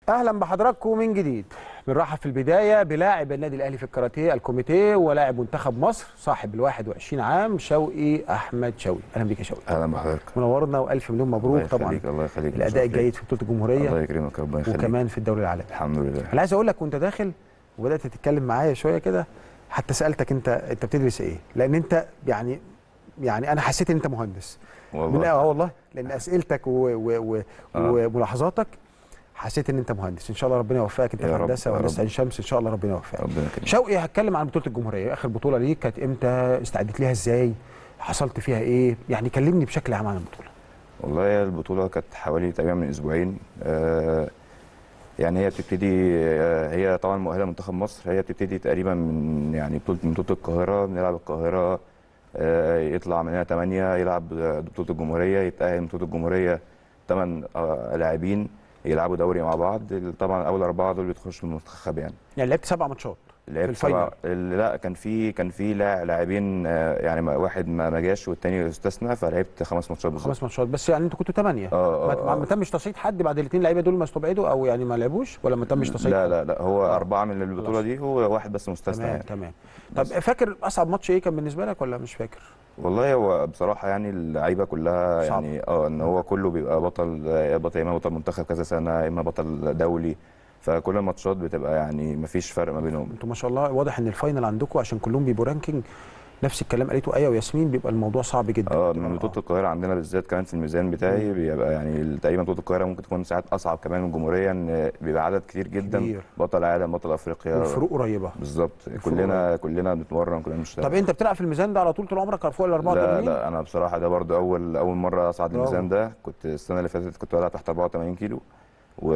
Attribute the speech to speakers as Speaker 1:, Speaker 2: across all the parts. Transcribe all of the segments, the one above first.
Speaker 1: اهلا بحضراتكم من جديد بنرحب في البدايه بلاعب النادي الاهلي في الكاراتيه الكوميتيه ولاعب منتخب مصر صاحب ال 21 عام شوقي احمد شوقي اهلا بيك يا شوقي
Speaker 2: اهلا بحضرتك
Speaker 1: منورنا والف مليون مبروك
Speaker 2: الله
Speaker 1: طبعا
Speaker 2: يخليك الله يخليك
Speaker 1: الاداء الجيد في بطوله
Speaker 2: الله
Speaker 1: الجمهوريه
Speaker 2: يكرمك ربنا يخليك
Speaker 1: وكمان في الدوري العالمي
Speaker 2: الحمد لله
Speaker 1: انا عايز اقول لك وانت داخل وبدات تتكلم معايا شويه كده حتى سالتك انت انت بتدرس ايه لان انت يعني يعني انا حسيت ان انت مهندس من
Speaker 2: والله
Speaker 1: اه والله لان اسئلتك و... و... و...
Speaker 2: آه.
Speaker 1: وملاحظاتك حسيت ان انت مهندس ان شاء الله ربنا يوفقك انت
Speaker 2: يا
Speaker 1: في
Speaker 2: رب،
Speaker 1: هندسه
Speaker 2: يا
Speaker 1: وهندسه
Speaker 2: رب.
Speaker 1: عين شمس ان شاء الله ربنا يوفقك
Speaker 2: ربنا يكرمك
Speaker 1: شوقي هتكلم عن بطوله الجمهوريه اخر بطوله ليك كانت امتى استعدت ليها ازاي حصلت فيها ايه يعني كلمني بشكل عام عن البطوله
Speaker 2: والله هي البطوله كانت حوالي تقريبا من اسبوعين آه يعني هي بتبتدي آه هي طبعا مؤهله منتخب مصر هي بتبتدي تقريبا من يعني بطوله من بطوله القاهره بنلعب القاهره آه يطلع مننا 8 يلعب بطوله الجمهوريه يتاهل من بطوله الجمهوريه 8 آه لاعبين يلعبوا دوري مع بعض طبعا اول اربعه دول بيخشوا المنتخب يعني
Speaker 1: يعني لعبت سبع ماتشات
Speaker 2: لعبت
Speaker 1: الفاينل.
Speaker 2: سبعة ال- لا كان في كان في لاع- لاعبين آه، يعني ما- واحد ما ما جاش والتاني استثنى فلعبت خمس ماتشات بالظبط
Speaker 1: خمس ماتشات بس يعني انتوا كنتوا ثمانيه
Speaker 2: اه
Speaker 1: ما,
Speaker 2: اه
Speaker 1: ما,
Speaker 2: آه.
Speaker 1: ما تمش تصعيد حد بعد الاثنين لعيبه دول ما استبعدوا او يعني ما لعبوش ولا ما تمش تصعيد
Speaker 2: لا
Speaker 1: حد؟
Speaker 2: لا لا هو
Speaker 1: آه.
Speaker 2: أربعة من البطولة
Speaker 1: خلاص.
Speaker 2: دي هو واحد بس مستثنى
Speaker 1: تمام
Speaker 2: يعني.
Speaker 1: تمام طب
Speaker 2: بس.
Speaker 1: فاكر اصعب ماتش ايه كان بالنسبه لك ولا مش فاكر
Speaker 2: والله هو بصراحة يعني اللعيبة كلها
Speaker 1: صعب.
Speaker 2: يعني اه ان هو كله بيبقى بطل يا بطل يا اما بطل منتخب كذا سنة يا اما بطل دولي فكل الماتشات بتبقى يعني مفيش فرق ما بينهم
Speaker 1: انتوا ما شاء الله واضح ان الفاينل عندكم عشان كلهم بيبقوا رانكينج نفس الكلام قالته ايه وياسمين بيبقى الموضوع صعب جدا
Speaker 2: اه من بطولة القاهرة عندنا بالذات كمان في الميزان بتاعي بيبقى يعني تقريبا بطولة القاهرة ممكن تكون ساعات أصعب كمان من الجمهورية إن بيبقى عدد كتير جدا
Speaker 1: كبير.
Speaker 2: بطل عالم بطل أفريقيا
Speaker 1: والفروق قريبه
Speaker 2: بالظبط
Speaker 1: الفروق
Speaker 2: كلنا كلنا بنتمرن كلنا بنشتغل
Speaker 1: طب انت بتلعب في الميزان ده على طول طول عمرك فوق ال
Speaker 2: لا
Speaker 1: 84
Speaker 2: لا انا بصراحه ده برضو اول اول مره اصعد
Speaker 1: برافو.
Speaker 2: الميزان ده كنت السنه اللي فاتت كنت بلعب تحت 84 كيلو و...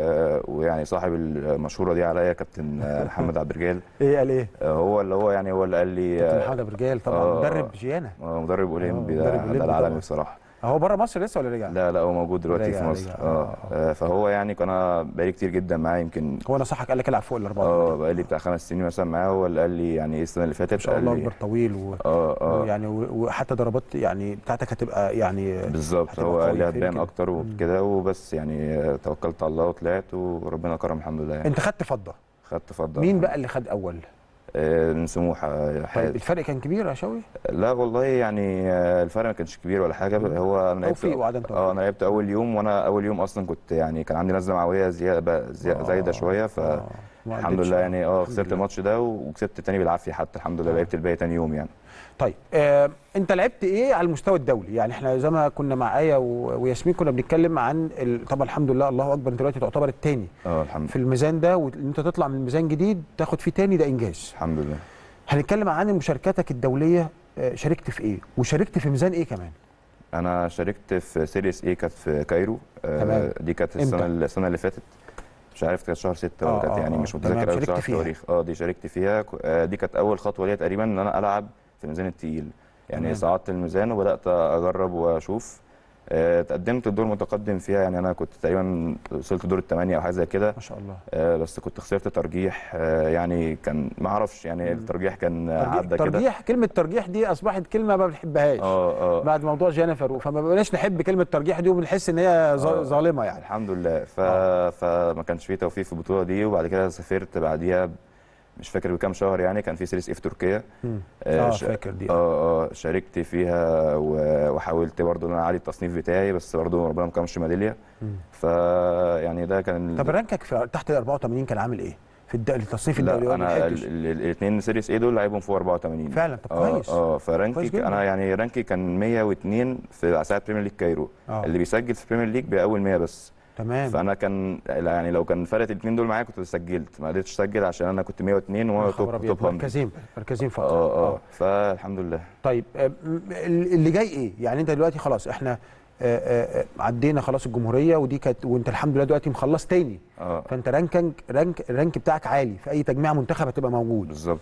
Speaker 2: ويعني صاحب المشهوره دي عليا كابتن محمد عبد الرجال
Speaker 1: ايه قال ايه؟
Speaker 2: هو اللي هو يعني هو اللي قال لي
Speaker 1: كابتن محمد ابو رجال طبعا
Speaker 2: آه،
Speaker 1: مدرب
Speaker 2: آه.
Speaker 1: جيانا
Speaker 2: آه، مدرب اولمبي
Speaker 1: مدرب
Speaker 2: ده
Speaker 1: أولمبي
Speaker 2: ده
Speaker 1: طبعا.
Speaker 2: العالمي بصراحه
Speaker 1: هو بره مصر لسه ولا رجع؟
Speaker 2: لا لا هو موجود دلوقتي
Speaker 1: رجع-
Speaker 2: في مصر
Speaker 1: رجع.
Speaker 2: اه
Speaker 1: آه.
Speaker 2: آه، فهو يعني كان انا بقالي كتير جدا معاه يمكن
Speaker 1: هو نصحك قال لك العب فوق ال
Speaker 2: اه
Speaker 1: 84
Speaker 2: بقالي بتاع خمس سنين مثلا معاه هو اللي قال لي يعني ايه السنه اللي فاتت
Speaker 1: ما شاء
Speaker 2: قال
Speaker 1: الله
Speaker 2: لي-
Speaker 1: اكبر طويل و...
Speaker 2: اه اه
Speaker 1: يعني و- وحتى ضربات يعني بتاعتك هتبقى يعني
Speaker 2: بالظبط
Speaker 1: هتبقى
Speaker 2: هو قال لي
Speaker 1: قوي فين
Speaker 2: هتبان
Speaker 1: كده.
Speaker 2: اكتر وكده وبس يعني آه، توكلت على الله وطلعت وربنا كرم الحمد لله يعني
Speaker 1: انت خدت فضه
Speaker 2: خدت فضه
Speaker 1: مين بقى اللي خد اول؟
Speaker 2: آه، من سموحه آه،
Speaker 1: طيب
Speaker 2: حاد
Speaker 1: الفرق كان كبير يا شوقي؟
Speaker 2: لا والله يعني آه، الفرق ما كانش كبير ولا حاجه هو انا لعبت
Speaker 1: توفيق وعدم توفيق
Speaker 2: اه انا لعبت اول يوم وانا اول يوم اصلا كنت يعني كان عندي نزله معويه زياده زي- زايده شويه ف
Speaker 1: آه، ما
Speaker 2: الحمد
Speaker 1: قدرتش.
Speaker 2: لله يعني اه
Speaker 1: الحمد
Speaker 2: خسرت
Speaker 1: لله.
Speaker 2: الماتش ده وكسبت التاني بالعافيه حتى الحمد لله
Speaker 1: آه.
Speaker 2: لعبت الباقي تاني يوم يعني
Speaker 1: طيب آه، انت لعبت ايه على المستوى الدولي يعني احنا زي ما كنا مع ايه و- وياسمين كنا بنتكلم عن ال... طبعا الحمد لله الله اكبر انت دلوقتي تعتبر الثاني
Speaker 2: اه الحمد
Speaker 1: في الميزان ده وان انت تطلع من ميزان جديد تاخد فيه تاني ده انجاز
Speaker 2: الحمد لله
Speaker 1: هنتكلم عن مشاركاتك الدوليه آه، شاركت في ايه وشاركت في ميزان ايه كمان
Speaker 2: انا شاركت في سيريس اي كانت في كايرو
Speaker 1: تمام.
Speaker 2: آه دي كانت
Speaker 1: إمتى؟
Speaker 2: السنه السنه اللي فاتت مش عارف كانت شهر 6
Speaker 1: آه،
Speaker 2: ولا كانت
Speaker 1: آه،
Speaker 2: يعني
Speaker 1: آه.
Speaker 2: مش
Speaker 1: تمام،
Speaker 2: متذكر قوي
Speaker 1: شاركت
Speaker 2: بصراحه
Speaker 1: فيها.
Speaker 2: التواريخ اه دي شاركت فيها ك- آه دي كانت اول خطوه ليا تقريبا ان انا العب في الميزان التقيل يعني
Speaker 1: تمام.
Speaker 2: صعدت الميزان وبدات اجرب واشوف آه تقدمت الدور متقدم فيها يعني انا كنت تقريبا وصلت دور الثمانيه او حاجه زي كده
Speaker 1: ما شاء الله
Speaker 2: آه بس كنت خسرت ترجيح آه يعني كان ما اعرفش يعني الترجيح كان
Speaker 1: ترجيح,
Speaker 2: عدى كده
Speaker 1: ترجيح كلمه ترجيح دي اصبحت كلمه ما بنحبهاش
Speaker 2: اه اه
Speaker 1: بعد موضوع جانا فاروق فما بقيناش نحب كلمه ترجيح دي وبنحس ان هي ظ-
Speaker 2: آه.
Speaker 1: ظالمه يعني
Speaker 2: الحمد لله ف...
Speaker 1: آه.
Speaker 2: فما كانش فيه توفيق في البطوله دي وبعد كده سافرت بعديها ب- مش فاكر بكام شهر يعني كان في سيريس اف تركيا
Speaker 1: مم.
Speaker 2: آه،
Speaker 1: اه
Speaker 2: ش-
Speaker 1: فاكر دي
Speaker 2: اه اه شاركت فيها و- وحاولت برضو ان انا اعلي التصنيف بتاعي بس برضو ربنا ما كرمش ميداليه
Speaker 1: مم.
Speaker 2: ف يعني ده كان
Speaker 1: طب رانكك في تحت ال 84 كان عامل ايه؟ في الد... التصنيف الدولي
Speaker 2: لا
Speaker 1: ولا
Speaker 2: انا
Speaker 1: ما لحقتش؟
Speaker 2: الاثنين سيريس اي دول لعبهم فوق 84
Speaker 1: فعلا طب
Speaker 2: اه
Speaker 1: كويس
Speaker 2: اه
Speaker 1: كويس
Speaker 2: فرانكي
Speaker 1: جدا.
Speaker 2: انا يعني رانكي كان 102 في ساعه بريمير ليج كايرو
Speaker 1: آه.
Speaker 2: اللي بيسجل في بريمير ليج بيبقى اول 100 بس
Speaker 1: تمام
Speaker 2: فانا كان يعني لو كان فرقت الاثنين دول معايا كنت سجلت ما قدرتش اسجل عشان انا كنت 102
Speaker 1: يا
Speaker 2: وهو
Speaker 1: خبر
Speaker 2: توب
Speaker 1: أبيض.
Speaker 2: توب 100
Speaker 1: مركزين مركزين فقط
Speaker 2: اه اه فالحمد لله
Speaker 1: طيب آه، م- اللي جاي ايه؟ يعني انت دلوقتي خلاص احنا آه، آه، آه، عدينا خلاص الجمهوريه ودي كانت وانت الحمد لله دلوقتي مخلص تاني
Speaker 2: اه
Speaker 1: فانت رانكنج رانك الرانك بتاعك عالي في اي تجميع منتخب هتبقى موجود
Speaker 2: بالظبط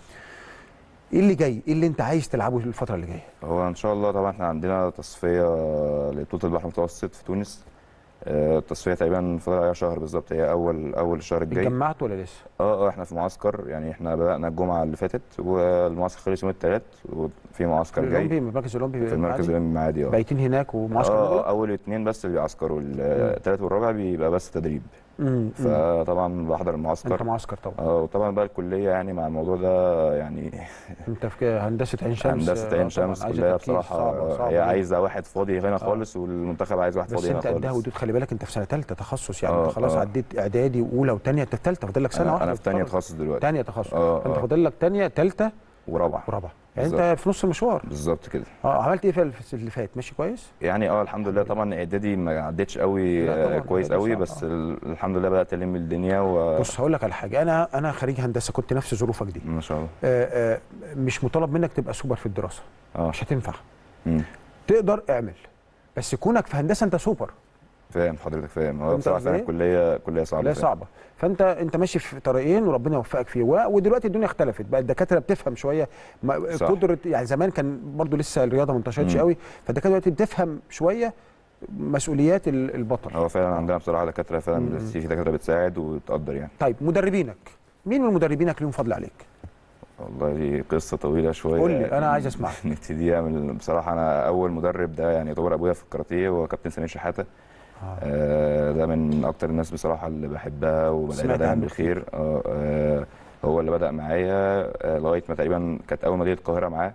Speaker 1: ايه اللي جاي؟ ايه اللي انت عايز تلعبه الفتره اللي جايه؟
Speaker 2: هو ان شاء الله طبعا احنا عندنا تصفيه لبطوله البحر المتوسط في تونس آه، التصفيه تقريبا فاضل عليها شهر بالظبط هي اول اول الشهر الجاي
Speaker 1: اتجمعت ولا لسه؟
Speaker 2: اه اه احنا في معسكر يعني احنا بدانا الجمعه اللي فاتت والمعسكر خلص يوم الثلاث وفي معسكر جاي
Speaker 1: الاولمبي المركز الاولمبي
Speaker 2: في المركز
Speaker 1: العادي؟
Speaker 2: المعادي اه
Speaker 1: بايتين هناك ومعسكر
Speaker 2: اه
Speaker 1: مغلق؟
Speaker 2: اول اثنين بس اللي بيعسكروا الثالث والرابع بيبقى بس تدريب
Speaker 1: امم
Speaker 2: فطبعا بحضر المعسكر
Speaker 1: انت معسكر طبعا
Speaker 2: اه وطبعا بقى الكليه يعني مع الموضوع ده يعني
Speaker 1: انت في هندسه عين شمس
Speaker 2: هندسه
Speaker 1: آه،
Speaker 2: عين
Speaker 1: طبعاً
Speaker 2: شمس
Speaker 1: عايزة
Speaker 2: كليه
Speaker 1: تركيز،
Speaker 2: بصراحه
Speaker 1: صعبة صعبة
Speaker 2: هي
Speaker 1: جداً.
Speaker 2: عايزه واحد فاضي هنا خالص والمنتخب عايز واحد
Speaker 1: بس
Speaker 2: فاضي هنا
Speaker 1: انت قدها
Speaker 2: خالص
Speaker 1: ودود خلي بالك انت في سنه ثالثه تخصص يعني
Speaker 2: آه،
Speaker 1: انت خلاص
Speaker 2: آه.
Speaker 1: عديت اعدادي واولى وثانيه انت في ثالثه فاضل لك سنه
Speaker 2: انا
Speaker 1: واحده
Speaker 2: انا في ثانيه
Speaker 1: تتخرج.
Speaker 2: تخصص دلوقتي
Speaker 1: تانية تخصص
Speaker 2: آه،
Speaker 1: انت
Speaker 2: آه.
Speaker 1: فاضل لك تانية ثالثه
Speaker 2: ورابعه
Speaker 1: ورابعه يعني انت في نص المشوار
Speaker 2: بالظبط كده
Speaker 1: اه عملت ايه في الف- اللي فات ماشي كويس
Speaker 2: يعني اه الحمد لله طبعا اعدادي ما عدتش قوي
Speaker 1: لا طبعاً،
Speaker 2: آه، كويس
Speaker 1: إعدادي
Speaker 2: قوي
Speaker 1: صعب،
Speaker 2: بس
Speaker 1: آه.
Speaker 2: ال- الحمد لله بدات الم الدنيا و
Speaker 1: بص هقول لك على حاجه انا انا خريج هندسه كنت نفس ظروفك دي
Speaker 2: ما شاء الله
Speaker 1: آه آه مش مطالب منك تبقى سوبر في الدراسه
Speaker 2: اه
Speaker 1: مش هتنفع
Speaker 2: مم.
Speaker 1: تقدر اعمل بس كونك في هندسه انت سوبر
Speaker 2: فاهم حضرتك فاهم هو
Speaker 1: فهمت
Speaker 2: بصراحه
Speaker 1: قصدي
Speaker 2: فعلا
Speaker 1: إيه؟
Speaker 2: الكليه كليه صعبه
Speaker 1: لا
Speaker 2: فعلا.
Speaker 1: صعبه فانت انت ماشي في طريقين وربنا يوفقك فيه و- ودلوقتي الدنيا اختلفت بقى الدكاتره بتفهم شويه ما-
Speaker 2: صح.
Speaker 1: قدره يعني زمان كان برضو لسه الرياضه ما انتشرتش
Speaker 2: مم.
Speaker 1: قوي فالدكاتره دلوقتي بتفهم شويه مسؤوليات ال- البطل
Speaker 2: هو فعلا عندنا بصراحه دكاتره فعلا
Speaker 1: مم.
Speaker 2: في في دكاتره بتساعد وتقدر يعني
Speaker 1: طيب مدربينك مين من مدربينك ليهم فضل عليك
Speaker 2: والله دي قصه طويله شويه
Speaker 1: قول لي، أنا عايز أسمعها.
Speaker 2: نبتديها من بصراحه انا اول مدرب ده يعني يعتبر ابويا في الكاراتيه هو كابتن سمير شحاته آه، ده من اكتر الناس بصراحه اللي بحبها وبدأ
Speaker 1: سمعت
Speaker 2: دايما
Speaker 1: عنه
Speaker 2: بالخير آه، آه، هو اللي بدأ معايا آه، لغايه ما تقريبا كانت اول مدينه القاهره معاه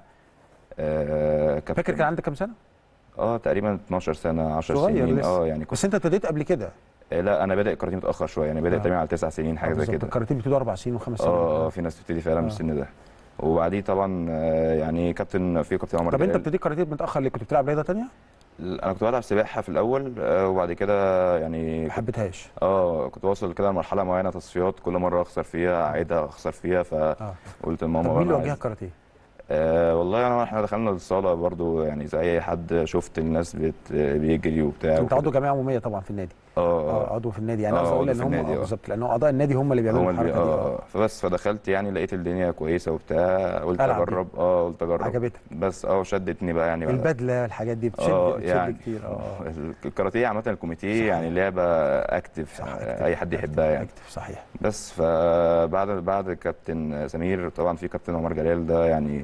Speaker 2: آه، كابتن-
Speaker 1: فاكر كان عندك كام سنه
Speaker 2: اه تقريبا 12 سنه 10
Speaker 1: صغير
Speaker 2: سنين
Speaker 1: لسه.
Speaker 2: اه يعني كنت
Speaker 1: بس انت ابتديت قبل كده
Speaker 2: آه، لا انا بادئ كاراتيه متاخر شويه يعني بادئ
Speaker 1: آه.
Speaker 2: تقريبا على 9 سنين حاجه زي
Speaker 1: بالظبط،
Speaker 2: كده
Speaker 1: الكاراتيه بتبتدي اربع سنين وخمس سنين
Speaker 2: اه اه في ناس بتبتدي فعلا
Speaker 1: آه.
Speaker 2: من السن ده وبعديه طبعا آه، يعني كابتن في كابتن عمر
Speaker 1: طب انت
Speaker 2: جلال.
Speaker 1: ابتديت كاراتيه متاخر ليه كنت بتلعب رياضه تانية
Speaker 2: انا كنت بلعب سباحه في الاول آه، وبعد كده يعني
Speaker 1: ما حبيتهاش
Speaker 2: اه كنت واصل كده لمرحله معينه تصفيات كل مره اخسر فيها اعيدها اخسر فيها
Speaker 1: اه
Speaker 2: فقلت
Speaker 1: طب
Speaker 2: لماما
Speaker 1: مين اللي
Speaker 2: أنا
Speaker 1: وجهك
Speaker 2: عايز-
Speaker 1: كاراتيه
Speaker 2: آه والله انا احنا دخلنا الصاله برضو يعني زي اي حد شفت الناس بت بيجري وبتاع
Speaker 1: انت عضو
Speaker 2: وكده.
Speaker 1: جمعيه عموميه طبعا في النادي
Speaker 2: اه
Speaker 1: اه
Speaker 2: اه
Speaker 1: عضو في النادي يعني
Speaker 2: آه،
Speaker 1: قصدي اقول
Speaker 2: عضو
Speaker 1: ان
Speaker 2: في
Speaker 1: هم
Speaker 2: النادي،
Speaker 1: آه،
Speaker 2: آه.
Speaker 1: بالظبط لان اعضاء النادي هم اللي بيعملوا
Speaker 2: هو اللي
Speaker 1: الحركه دي
Speaker 2: اه
Speaker 1: اه
Speaker 2: فبس فدخلت يعني لقيت الدنيا كويسه وبتاع قلت
Speaker 1: ألعب دي.
Speaker 2: اجرب اه قلت اجرب
Speaker 1: عجبتك
Speaker 2: بس اه شدتني بقى يعني بعد-
Speaker 1: البدله الحاجات دي بتشد
Speaker 2: اه
Speaker 1: بتشد
Speaker 2: يعني
Speaker 1: كتير اه اه
Speaker 2: الكاراتيه عامه الكوميتيه
Speaker 1: صحيح.
Speaker 2: يعني لعبه اكتف
Speaker 1: صح،
Speaker 2: اي حد يحبها يعني
Speaker 1: اكتف صحيح
Speaker 2: بس فبعد بعد كابتن سمير طبعا في كابتن عمر جلال ده يعني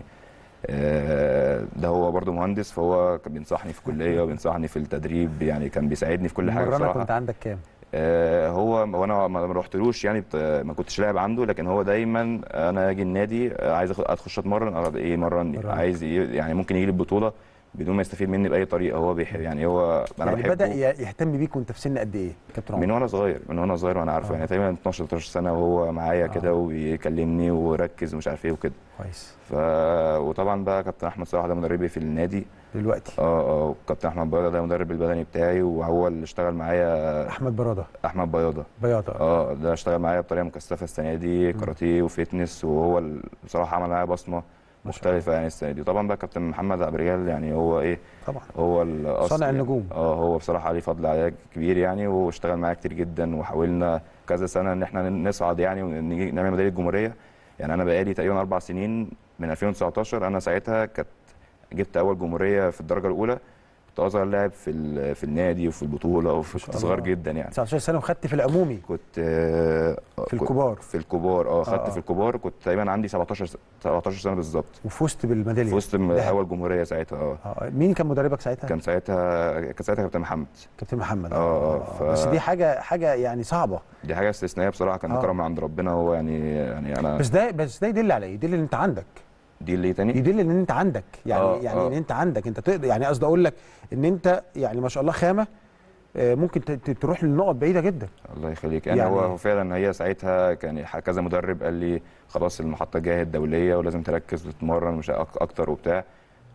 Speaker 2: آه، ده هو برضو مهندس فهو كان بينصحني في كليه وبينصحني في التدريب يعني كان بيساعدني في كل حاجه
Speaker 1: مرة
Speaker 2: بصراحه
Speaker 1: كنت عندك كام
Speaker 2: آه، هو وانا ما ما رحتلوش يعني بت- ما كنتش لاعب عنده لكن هو دايما انا اجي النادي آه، عايز أخ- اخش اتمرن أقعد ايه مرني
Speaker 1: مرني.
Speaker 2: عايز ي- يعني ممكن يجي لي البطوله بدون ما يستفيد مني باي طريقه هو بيحب يعني هو انا
Speaker 1: يعني
Speaker 2: بحبه
Speaker 1: بدا ي- يهتم بيك وانت في سن قد ايه كابتن
Speaker 2: من
Speaker 1: عمر
Speaker 2: وانا صغير من وانا صغير وانا عارفه
Speaker 1: آه.
Speaker 2: يعني تقريبا 12 13 سنه وهو معايا
Speaker 1: آه.
Speaker 2: كده وبيكلمني وركز ومش عارف ايه وكده
Speaker 1: كويس
Speaker 2: ف وطبعا بقى كابتن احمد صلاح ده مدربي في النادي
Speaker 1: دلوقتي
Speaker 2: اه اه وكابتن احمد بياضه ده مدرب البدني بتاعي وهو اللي اشتغل معايا
Speaker 1: احمد براده
Speaker 2: احمد بياضه
Speaker 1: بياضه
Speaker 2: اه ده اشتغل معايا بطريقه مكثفه السنه دي كاراتيه وفيتنس وهو ال- بصراحه عمل معايا بصمه
Speaker 1: ما شاء
Speaker 2: مختلفه يعني السنه دي وطبعا بقى كابتن محمد عبد الرجال يعني هو ايه
Speaker 1: طبعا
Speaker 2: هو الاصل
Speaker 1: صانع
Speaker 2: يعني.
Speaker 1: النجوم.
Speaker 2: اه هو بصراحه عليه فضل عليا كبير يعني واشتغل معايا كتير جدا وحاولنا كذا سنه ان احنا نصعد يعني ونيجي نعمل ميداليه الجمهوريه يعني انا بقالي تقريبا اربع سنين من 2019 انا ساعتها كانت جبت اول جمهوريه في الدرجه الاولى كنت اصغر لاعب في ال- في النادي وفي البطوله وفي
Speaker 1: شاء
Speaker 2: كنت صغير
Speaker 1: الله.
Speaker 2: جدا يعني
Speaker 1: 19 سنه وخدت في العمومي
Speaker 2: كنت آه،
Speaker 1: في
Speaker 2: كنت-
Speaker 1: الكبار
Speaker 2: في الكبار اه خدت
Speaker 1: آه.
Speaker 2: في الكبار كنت تقريبا عندي 17 س- 17 سنه بالظبط
Speaker 1: وفزت بالميداليه
Speaker 2: في وسط م-
Speaker 1: دهب.
Speaker 2: اول جمهوريه ساعتها اه
Speaker 1: آه. مين كان مدربك ساعتها
Speaker 2: كان ساعتها كان ساعتها كابتن محمد
Speaker 1: كابتن محمد
Speaker 2: آه، آه، ف-
Speaker 1: بس دي حاجه حاجه يعني صعبه
Speaker 2: دي حاجه استثنائيه بصراحه كان
Speaker 1: آه.
Speaker 2: كرم من عند ربنا هو يعني يعني انا
Speaker 1: بس ده بس ده يدل على ايه يدل ان انت عندك
Speaker 2: دي اللي تاني
Speaker 1: يدل ان انت عندك يعني
Speaker 2: آه،
Speaker 1: يعني
Speaker 2: آه.
Speaker 1: ان انت عندك انت تقدر يعني قصدي اقول لك ان انت يعني ما شاء الله خامه آه، ممكن ت- ت- تروح لنقط بعيده جدا
Speaker 2: الله يخليك يعني,
Speaker 1: يعني-
Speaker 2: هو هو فعلا هي ساعتها كان ح- كذا مدرب قال لي خلاص المحطه الجايه الدوليه ولازم تركز وتتمرن مش أك- اكتر وبتاع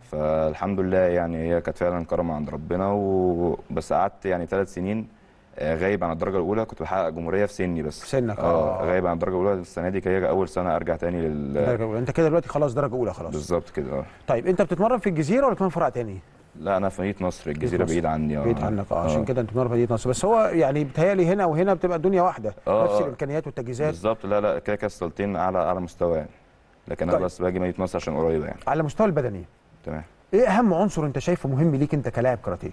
Speaker 2: فالحمد لله يعني هي كانت فعلا كرم عند ربنا و... بس قعدت يعني ثلاث سنين آه، غايب عن الدرجه الاولى كنت بحقق جمهوريه في سني بس
Speaker 1: في سنك،
Speaker 2: اه
Speaker 1: آه.
Speaker 2: غايب عن الدرجه الاولى السنه دي كانت هي اول سنه ارجع تاني لل
Speaker 1: درجه اولى انت كده دلوقتي خلاص درجه اولى خلاص
Speaker 2: بالظبط كده اه
Speaker 1: طيب انت بتتمرن في الجزيره ولا بتتمرن في فرع تاني
Speaker 2: لا انا في مدينه نصر الجزيره
Speaker 1: نصر.
Speaker 2: بعيد عني اه
Speaker 1: بعيد عنك اه عشان كده انت بتتمرن في مدينه نصر بس هو يعني بيتهيألي هنا وهنا بتبقى الدنيا واحده
Speaker 2: آه،
Speaker 1: نفس
Speaker 2: آه.
Speaker 1: الامكانيات والتجهيزات
Speaker 2: بالظبط لا لا كده كده السلطين اعلى اعلى مستوى يعني لكن انا
Speaker 1: طيب.
Speaker 2: بس باجي مدينه نصر عشان قريبه يعني
Speaker 1: على مستوى البدني
Speaker 2: تمام
Speaker 1: ايه اهم عنصر انت شايفه مهم ليك انت كلاعب كاراتيه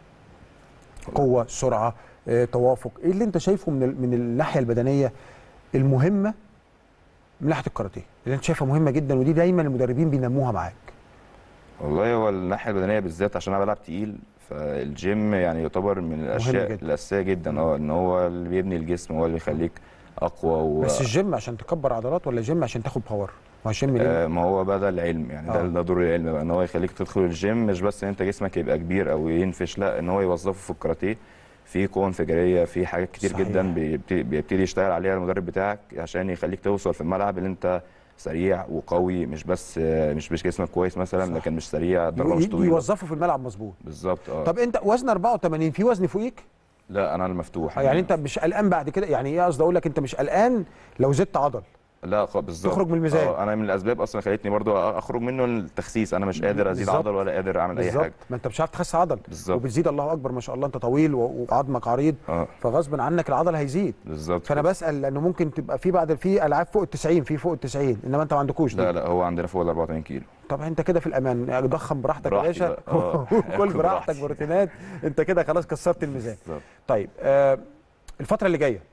Speaker 1: قوه سرعه اه، توافق ايه اللي انت شايفه من ال- من الناحيه البدنيه المهمه من ناحيه الكاراتيه اللي انت شايفها مهمه جدا ودي دايما المدربين بينموها معاك
Speaker 2: والله هو الناحيه البدنيه بالذات عشان انا بلعب تقيل فالجيم يعني يعتبر من الاشياء
Speaker 1: جدا.
Speaker 2: الاساسيه جدا اه ان هو اللي بيبني الجسم هو اللي يخليك اقوى و...
Speaker 1: بس الجيم عشان تكبر عضلات ولا الجيم عشان تاخد باور ما هو الجيم ليه
Speaker 2: آه، ما هو بقى ده العلم يعني ده
Speaker 1: آه.
Speaker 2: ده دور العلم بقى ان هو يخليك تدخل الجيم مش بس ان انت جسمك يبقى كبير او ينفش لا ان هو يوظفه في الكاراتيه في قوه انفجاريه في حاجات كتير
Speaker 1: صحيح.
Speaker 2: جدا بيبتدي, بيبتدي يشتغل عليها المدرب بتاعك عشان يخليك توصل في الملعب اللي انت سريع وقوي مش بس آه، مش مش جسمك كويس مثلا
Speaker 1: صح.
Speaker 2: لكن مش سريع ضربه مش
Speaker 1: ي-
Speaker 2: طويله
Speaker 1: يوظفوا في الملعب مظبوط
Speaker 2: بالظبط اه
Speaker 1: طب انت وزن 84 في وزن فوقيك
Speaker 2: لا انا المفتوح
Speaker 1: آه، يعني انت مش قلقان بعد كده يعني ايه قصدي اقول لك انت مش قلقان لو زدت عضل
Speaker 2: لا خ- بالظبط
Speaker 1: تخرج من الميزان.
Speaker 2: آه، انا من الاسباب اصلا خلتني برضو اخرج منه التخسيس انا مش قادر ازيد
Speaker 1: بالظبط.
Speaker 2: عضل ولا قادر اعمل اي
Speaker 1: بالظبط
Speaker 2: حاجه
Speaker 1: ما انت مش عارف تخس عضل
Speaker 2: بالظبط.
Speaker 1: وبتزيد الله اكبر ما شاء الله انت طويل و- وعظمك عريض
Speaker 2: اه
Speaker 1: فغصب عنك العضل هيزيد
Speaker 2: بالظبط
Speaker 1: فانا بسال لانه ممكن تبقى في بعد في العاب فوق ال 90 في فوق ال 90 انما انت ما عندكوش
Speaker 2: لا
Speaker 1: دي
Speaker 2: لا هو عندنا فوق ال 84 كيلو
Speaker 1: طب انت كده في الامان يعني ضخم براحتك يا
Speaker 2: براحتي
Speaker 1: باشا
Speaker 2: بقى. آه.
Speaker 1: كل
Speaker 2: آكل
Speaker 1: براحتك
Speaker 2: براحتي.
Speaker 1: بروتينات انت كده خلاص كسرت الميزان
Speaker 2: بالظبط.
Speaker 1: طيب آه الفتره اللي جايه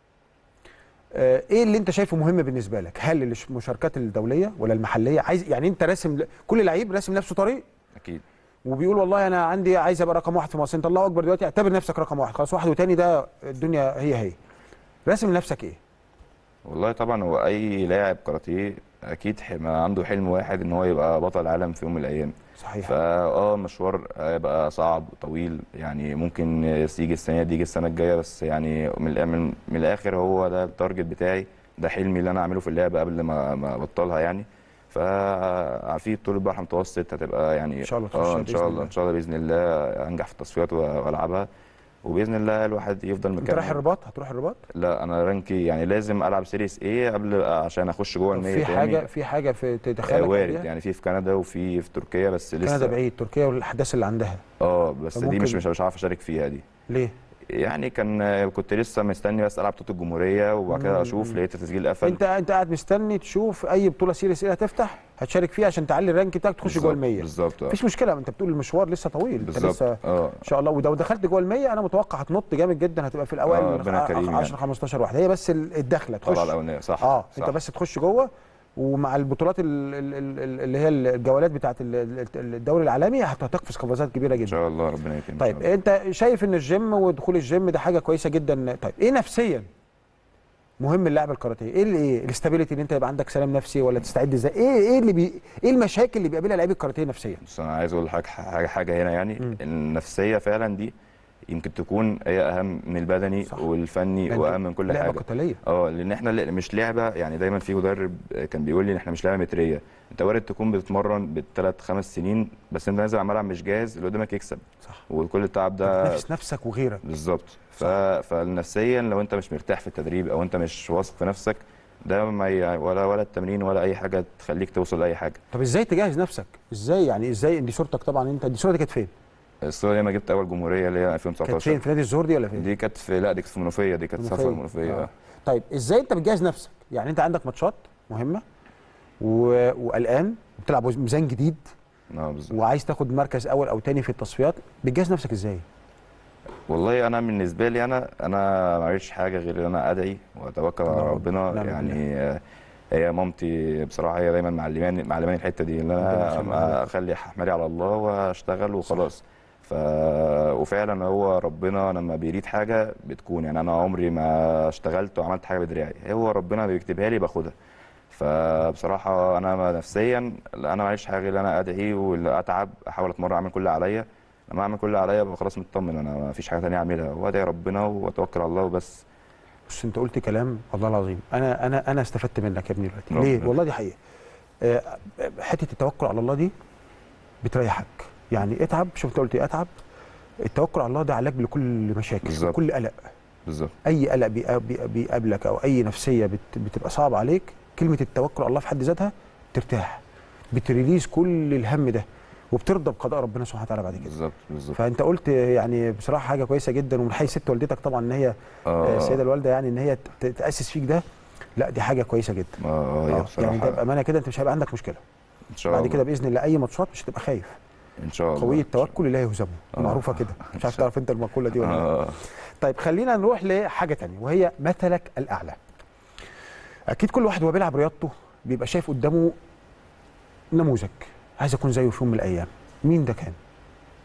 Speaker 1: آه ايه اللي انت شايفه مهم بالنسبه لك هل المشاركات الدوليه ولا المحليه عايز يعني انت راسم كل لعيب راسم نفسه طريق
Speaker 2: اكيد
Speaker 1: وبيقول والله انا عندي عايز ابقى رقم واحد في مصر انت الله اكبر دلوقتي اعتبر نفسك رقم واحد خلاص واحد وتاني ده الدنيا هي هي راسم لنفسك ايه
Speaker 2: والله طبعا هو اي لاعب كاراتيه اكيد ح- ما عنده حلم واحد ان هو يبقى بطل عالم في يوم من الايام
Speaker 1: صحيح
Speaker 2: فاه مشوار هيبقى صعب طويل يعني ممكن يجي السنه دي يجي السنه الجايه بس يعني من الآ- من, من الاخر هو ده التارجت بتاعي ده حلمي اللي انا اعمله في اللعبه قبل ما ما ابطلها يعني ففي بطوله بحر متوسط هتبقى يعني
Speaker 1: إن شاء الله
Speaker 2: اه
Speaker 1: تخشها
Speaker 2: ان
Speaker 1: بإذن
Speaker 2: شاء
Speaker 1: الله.
Speaker 2: الله ان شاء الله باذن الله انجح في التصفيات والعبها وباذن الله الواحد يفضل
Speaker 1: انت
Speaker 2: مكمل
Speaker 1: رايح الرباط هتروح الرباط
Speaker 2: لا انا رانكي يعني لازم العب سيريس ايه قبل عشان اخش جوه
Speaker 1: طب
Speaker 2: ال 100
Speaker 1: في
Speaker 2: تاني.
Speaker 1: حاجه في حاجه في
Speaker 2: آه،
Speaker 1: تدخلك
Speaker 2: وارد
Speaker 1: عليها؟
Speaker 2: يعني في في كندا وفي في تركيا بس لسه
Speaker 1: كندا بعيد تركيا والاحداث اللي عندها
Speaker 2: اه بس دي
Speaker 1: فممكن-
Speaker 2: مش مش مش عارف اشارك فيها دي
Speaker 1: ليه
Speaker 2: يعني كان كنت لسه مستني بس العب بطوله الجمهوريه وبعد كده اشوف لقيت التسجيل قفل
Speaker 1: انت انت قاعد مستني تشوف اي بطوله سيريس ايه هتفتح هتشارك فيها عشان تعلي الرانك بتاعك تخش جوه ال 100
Speaker 2: بالظبط آه.
Speaker 1: مفيش مشكله انت بتقول المشوار لسه طويل انت
Speaker 2: بالظبط
Speaker 1: لسه
Speaker 2: اه
Speaker 1: ان شاء الله ولو دخلت جوه ال 100 انا متوقع هتنط جامد جدا هتبقى في
Speaker 2: آه،
Speaker 1: الاوائل
Speaker 2: ربنا كريم
Speaker 1: 10
Speaker 2: يعني.
Speaker 1: 15 واحد هي بس ال- الدخله
Speaker 2: طلع
Speaker 1: تخش
Speaker 2: الاولانيه صح
Speaker 1: اه
Speaker 2: صح.
Speaker 1: انت بس تخش جوه ومع البطولات ال- ال- ال- اللي هي الجولات بتاعت ال- ال- الدوري العالمي هت- هتقفز قفزات كبيره
Speaker 2: ان
Speaker 1: جدا
Speaker 2: شاء الله ربنا يكرمك
Speaker 1: طيب انت شايف ان الجيم ودخول الجيم ده حاجه كويسه جدا طيب ايه نفسيا مهم اللاعب الكاراتيه ايه اللي ايه الاستابيليتي ان انت يبقى عندك سلام نفسي ولا تستعد ازاي ايه ايه اللي بي ايه المشاكل اللي بيقابلها لعيب الكاراتيه نفسيا
Speaker 2: بس انا عايز اقول لحضرتك حاجه حاجه هنا يعني
Speaker 1: مم.
Speaker 2: النفسيه فعلا دي يمكن تكون هي اهم من البدني
Speaker 1: صح.
Speaker 2: والفني
Speaker 1: لأن
Speaker 2: واهم من كل
Speaker 1: لعبه
Speaker 2: حاجه
Speaker 1: قتاليه
Speaker 2: اه لان احنا ل- مش لعبه يعني دايما في مدرب كان بيقول لي ان احنا مش لعبه متريه انت وارد تكون بتتمرن بالثلاث خمس سنين بس انت نازل على الملعب مش جاهز اللي قدامك يكسب
Speaker 1: صح
Speaker 2: وكل التعب ده
Speaker 1: تنافس نفسك وغيرك
Speaker 2: بالظبط ف... فنفسيا لو انت مش مرتاح في التدريب او انت مش واثق في نفسك ده ما ي... ولا ولا التمرين ولا اي حاجه تخليك توصل لاي حاجه
Speaker 1: طب ازاي تجهز نفسك ازاي يعني ازاي دي صورتك طبعا انت دي صورتك كانت فين
Speaker 2: الصوره دي ما جبت اول جمهوريه اللي هي
Speaker 1: كانت فين
Speaker 2: 2019
Speaker 1: في نادي الزهور دي ولا فين
Speaker 2: دي كانت في لا دي كانت في منوفيه دي كانت سفر منوفيه
Speaker 1: آه.
Speaker 2: آه.
Speaker 1: طيب ازاي انت بتجهز نفسك يعني انت عندك ماتشات مهمه و... وقلقان بتلعب ميزان جديد
Speaker 2: اه بالظبط
Speaker 1: وعايز تاخد مركز اول او تاني في التصفيات بتجهز نفسك ازاي
Speaker 2: والله انا بالنسبه لي انا انا ما عملتش حاجه غير ان انا ادعي واتوكل على
Speaker 1: نعم.
Speaker 2: ربنا
Speaker 1: نعم
Speaker 2: يعني آه، هي مامتي بصراحه هي دايما معلماني معلماني الحته دي ان
Speaker 1: ربنا
Speaker 2: انا
Speaker 1: يخليها
Speaker 2: ما
Speaker 1: لك.
Speaker 2: اخلي حمالي على الله واشتغل وخلاص ف وفعلا هو ربنا لما بيريد حاجه بتكون يعني انا عمري ما اشتغلت وعملت حاجه بدراعي هو ربنا بيكتبها لي باخدها فبصراحه انا ما نفسيا لا، انا معيش حاجه غير ان انا ادعي واتعب احاول اتمرن اعمل كل اللي عليا لما اعمل كل اللي عليا ببقى خلاص مطمن انا ما فيش حاجه تانية اعملها وادعي ربنا واتوكل على الله وبس
Speaker 1: بص انت قلت كلام والله العظيم انا انا انا استفدت منك يا ابني دلوقتي
Speaker 2: ربنا
Speaker 1: ليه
Speaker 2: يخليك.
Speaker 1: والله دي حقيقه آه، حته التوكل على الله دي بتريحك يعني اتعب شوف انت قلت ايه اتعب التوكل على الله ده علاج لكل مشاكل
Speaker 2: بالظبط.
Speaker 1: لكل قلق
Speaker 2: بالظبط
Speaker 1: اي قلق بيقا- بيقا- بيقابلك او اي نفسيه بت- بتبقى صعبه عليك كلمه التوكل على الله في حد ذاتها ترتاح بتريليز كل الهم ده وبترضى بقضاء ربنا سبحانه وتعالى بعد كده
Speaker 2: بالظبط بالظبط
Speaker 1: فانت قلت يعني بصراحه حاجه كويسه جدا ومن حي ست والدتك طبعا ان هي
Speaker 2: اه
Speaker 1: السيده الوالده يعني ان هي ت- تاسس فيك ده لا دي حاجه كويسه جدا
Speaker 2: اه هي
Speaker 1: آه،
Speaker 2: بصراحه
Speaker 1: يعني ده بامانه كده انت مش هيبقى عندك مشكله
Speaker 2: ان شاء
Speaker 1: بعد
Speaker 2: الله
Speaker 1: كده باذن الله اي ماتشات مش هتبقى خايف
Speaker 2: ان شاء الله
Speaker 1: قوي التوكل لا يهزمه
Speaker 2: آه.
Speaker 1: معروفه كده مش عارف تعرف انت المقوله دي ولا لا
Speaker 2: اه
Speaker 1: طيب خلينا نروح لحاجه تانية وهي مثلك الاعلى اكيد كل واحد وهو بيلعب رياضته بيبقى شايف قدامه نموذج عايز اكون زيه في يوم من الايام مين ده كان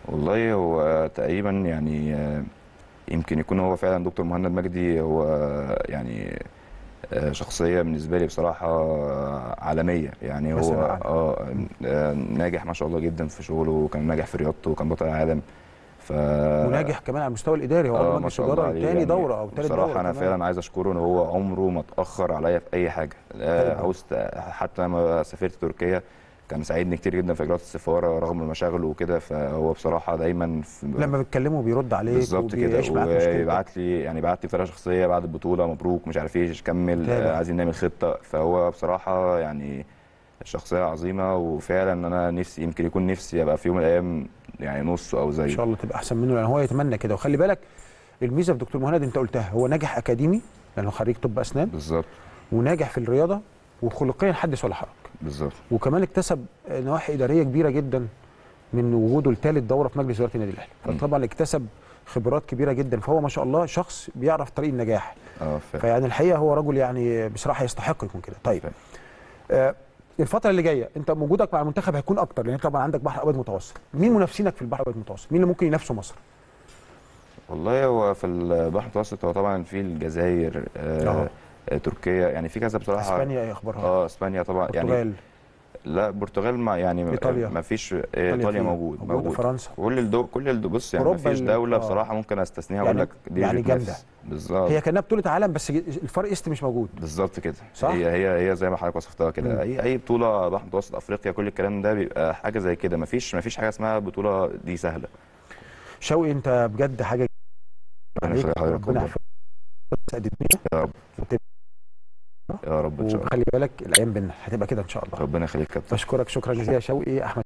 Speaker 2: والله هو تقريبا يعني آه، يمكن يكون هو فعلا دكتور مهند مجدي هو يعني آه، شخصية بالنسبة لي بصراحة عالمية يعني هو
Speaker 1: مثلاً عالم.
Speaker 2: اه آه، ناجح ما شاء الله جدا في شغله وكان ناجح في رياضته وكان بطل العالم ف
Speaker 1: وناجح كمان على المستوى الاداري هو
Speaker 2: اه
Speaker 1: عضو
Speaker 2: ما
Speaker 1: مجلس
Speaker 2: شاء الله
Speaker 1: اداره
Speaker 2: عليه
Speaker 1: تاني
Speaker 2: يعني
Speaker 1: دوره او تالت دوره
Speaker 2: بصراحة أنا
Speaker 1: كمان.
Speaker 2: فعلا عايز أشكره إن هو عمره ما اتأخر عليا في أي حاجة آه،
Speaker 1: حلو.
Speaker 2: عاوز حتى لما سافرت تركيا كان ساعدني كتير جدا في إجراءات السفارة رغم مشاغله وكده فهو بصراحة دايما في
Speaker 1: لما بتكلمه بيرد عليك
Speaker 2: بالظبط كده
Speaker 1: وبيعيش معاك مشكلتك.
Speaker 2: ويبعت لي يعني بعت لي بطريقه شخصيه بعد البطوله مبروك مش عارف ايه كمل
Speaker 1: متابع.
Speaker 2: آه، عايزين نعمل خطه فهو بصراحه يعني شخصيه عظيمه وفعلا انا نفسي يمكن يكون نفسي ابقى في يوم من الايام يعني نصه او
Speaker 1: ان
Speaker 2: زيه
Speaker 1: شاء الله تبقى احسن منه لان هو يتمنى كده وخلي بالك الميزه في دكتور مهند انت قلتها هو ناجح اكاديمي لانه خريج طب اسنان
Speaker 2: بالظبط
Speaker 1: وناجح في الرياضه وخلقيا حدث ولا حرج
Speaker 2: بالظبط
Speaker 1: وكمان اكتسب نواحي اداريه كبيره جدا من وجوده لثالث دوره في مجلس اداره النادي الاهلي
Speaker 2: مم.
Speaker 1: فطبعا اكتسب خبرات كبيره جدا فهو ما شاء الله شخص بيعرف طريق النجاح
Speaker 2: اه فعلا
Speaker 1: فيعني الحقيقه هو رجل يعني بصراحه يستحق يكون كده طيب
Speaker 2: فعلا.
Speaker 1: آه الفتره اللي جايه انت وجودك مع المنتخب هيكون اكتر لان طبعا عندك بحر ابيض متوسط مين منافسينك في البحر الابيض المتوسط مين اللي ممكن ينافسوا مصر
Speaker 2: والله هو في البحر المتوسط هو طبعا في الجزائر آه
Speaker 1: آه.
Speaker 2: آه، تركيا يعني في كذا بصراحه
Speaker 1: اسبانيا ايه اخبارها
Speaker 2: اه اسبانيا طبعا يعني
Speaker 1: البرتغال
Speaker 2: لا البرتغال ما يعني
Speaker 1: إيطاليا.
Speaker 2: ما فيش ايطاليا
Speaker 1: فين؟
Speaker 2: موجود
Speaker 1: موجود
Speaker 2: موجود
Speaker 1: فرنسا
Speaker 2: كل الدول كل الدول بص يعني ما
Speaker 1: أوروبا
Speaker 2: فيش
Speaker 1: ال-
Speaker 2: دوله
Speaker 1: آه.
Speaker 2: بصراحه ممكن استثنيها
Speaker 1: يعني-
Speaker 2: اقول لك دي
Speaker 1: يعني
Speaker 2: بتنافس.
Speaker 1: جامدة.
Speaker 2: بالظبط
Speaker 1: هي كانها بطوله عالم بس الفار ايست مش موجود
Speaker 2: بالظبط كده
Speaker 1: صح؟
Speaker 2: هي هي هي زي ما حضرتك وصفتها
Speaker 1: مم.
Speaker 2: كده اي اي بطوله بحر متوسط افريقيا كل الكلام ده بيبقى حاجه زي كده ما فيش ما فيش حاجه اسمها بطوله دي سهله
Speaker 1: شوقي انت بجد حاجه
Speaker 2: ربنا
Speaker 1: عليك
Speaker 2: يخلي حضرتك
Speaker 1: ربنا
Speaker 2: والله.
Speaker 1: يحفظك قدمتني
Speaker 2: يا رب
Speaker 1: وتبقى-
Speaker 2: يا رب ان شاء الله
Speaker 1: وخلي بالك الايام بينا هتبقى كده ان شاء الله
Speaker 2: ربنا يخليك يا كابتن
Speaker 1: بشكرك شكرا جزيلا يا شوقي احمد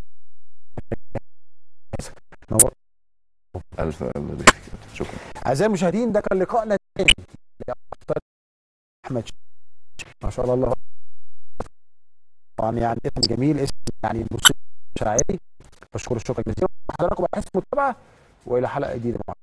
Speaker 1: نور
Speaker 2: الف الله يبارك فيك يا كابتن. شكرا
Speaker 1: اعزائي المشاهدين ده كان لقائنا الثاني لأخطار احمد ش- ما شاء الله طبعا يعني اسم جميل اسم يعني موسيقى شاعري بشكر شكرا جزيلا حضراتكم على حسن المتابعه والى حلقه جديده مع